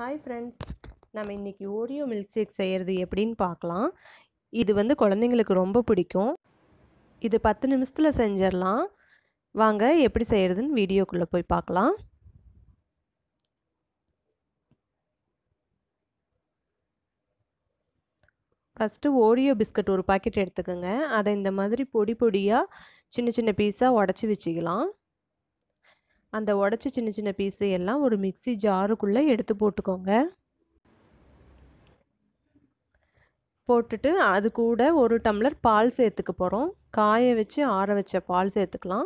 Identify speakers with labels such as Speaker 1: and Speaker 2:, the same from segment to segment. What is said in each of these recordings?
Speaker 1: hi friends நம்ம இன்றைக்கி Oreo milk shake செய்கிறது எப்படின்னு பார்க்கலாம் இது வந்து குழந்தைங்களுக்கு ரொம்ப பிடிக்கும் இது பத்து நிமிஷத்தில் செஞ்சிடலாம் வாங்க எப்படி செய்கிறதுன்னு வீடியோக்குள்ளே போய் பார்க்கலாம் ஃபஸ்ட்டு ஓரியோ பிஸ்கட் ஒரு பாக்கெட் எடுத்துக்கோங்க அதை இந்த மாதிரி பொடி பொடியாக சின்ன சின்ன பீஸாக உடச்சி வச்சுக்கலாம் அந்த உடச்சி சின்ன சின்ன பீஸு எல்லாம் ஒரு மிக்சி ஜாருக்குள்ளே எடுத்து போட்டுக்கோங்க போட்டுட்டு அது கூட ஒரு டம்ளர் பால் சேர்த்துக்க போகிறோம் காய வச்சு ஆற வச்ச பால் சேர்த்துக்கலாம்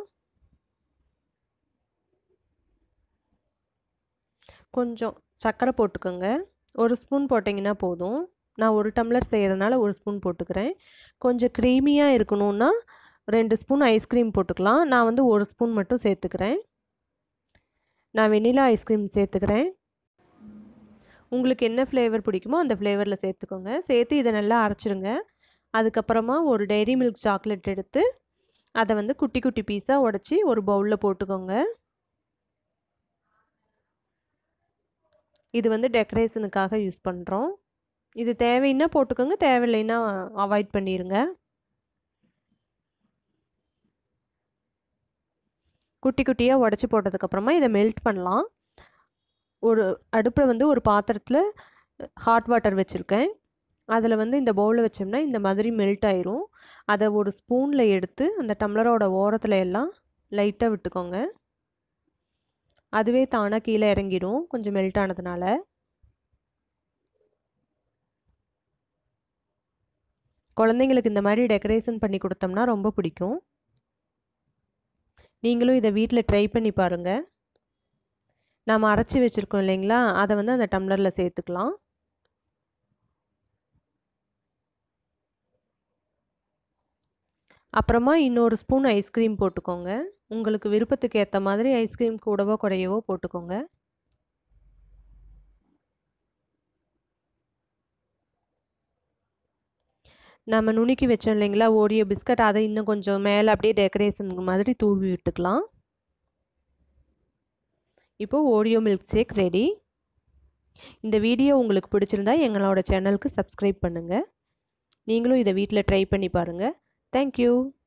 Speaker 1: கொஞ்சம் சர்க்கரை போட்டுக்கோங்க ஒரு ஸ்பூன் போட்டிங்கன்னா போதும் நான் ஒரு டம்ளர் செய்கிறதுனால ஒரு ஸ்பூன் போட்டுக்கிறேன் கொஞ்சம் க்ரீமியாக இருக்கணுன்னா ரெண்டு ஸ்பூன் ஐஸ்கிரீம் போட்டுக்கலாம் நான் வந்து ஒரு ஸ்பூன் மட்டும் சேர்த்துக்கிறேன் நான் வெனிலா ஐஸ்கிரீம் சேர்த்துக்கிறேன் உங்களுக்கு என்ன ஃப்ளேவர் பிடிக்குமோ அந்த ஃப்ளேவரில் சேர்த்துக்கோங்க சேர்த்து இதை நல்லா அரைச்சிருங்க அதுக்கப்புறமா ஒரு டைரி மில்க் சாக்லேட் எடுத்து அதை வந்து குட்டி குட்டி பீஸாக உடச்சி ஒரு பவுலில் போட்டுக்கோங்க இது வந்து டெக்கரேஷனுக்காக யூஸ் பண்ணுறோம் இது தேவைன்னா போட்டுக்கோங்க தேவையில்லைன்னா அவாய்ட் பண்ணிடுங்க குட்டி குட்டியாக உடச்சி போட்டதுக்கப்புறமா இதை மெல்ட் பண்ணலாம் ஒரு அடுப்பில் வந்து ஒரு பாத்திரத்தில் ஹாட் வாட்டர் வச்சுருக்கேன் அதில் வந்து இந்த பவுலில் வச்சோம்னா இந்த மாதிரி மெல்ட் ஆயிரும் அதை ஒரு ஸ்பூனில் எடுத்து அந்த டம்ளரோட ஓரத்தில் எல்லாம் லைட்டாக விட்டுக்கோங்க அதுவே தானாக கீழே இறங்கிடும் கொஞ்சம் மெல்ட் ஆனதுனால குழந்தைங்களுக்கு இந்த மாதிரி டெக்கரேஷன் பண்ணி கொடுத்தோம்னா ரொம்ப பிடிக்கும் நீங்களும் இதை வீட்டில் ட்ரை பண்ணி பாருங்கள் நாம் அரைச்சி வச்சுருக்கோம் இல்லைங்களா அதை வந்து அந்த டம்ளரில் சேர்த்துக்கலாம் அப்புறமா இன்னொரு ஸ்பூன் ஐஸ்கிரீம் போட்டுக்கோங்க உங்களுக்கு விருப்பத்துக்கு ஏற்ற மாதிரி ஐஸ்கிரீம் கூடவோ குறையவோ போட்டுக்கோங்க நம்ம நுணுக்கி வச்சோம் இல்லைங்களா ஓரியோ பிஸ்கட் அதை இன்னும் கொஞ்சம் மேலே அப்படியே டெக்கரேஷனுக்கு மாதிரி தூவி விட்டுக்கலாம் இப்போது ஓரியோ மில்க் ஷேக் ரெடி இந்த வீடியோ உங்களுக்கு பிடிச்சிருந்தா எங்களோட சேனலுக்கு சப்ஸ்கிரைப் பண்ணுங்கள் நீங்களும் இதை வீட்டில் ட்ரை பண்ணி பாருங்கள் தேங்க்யூ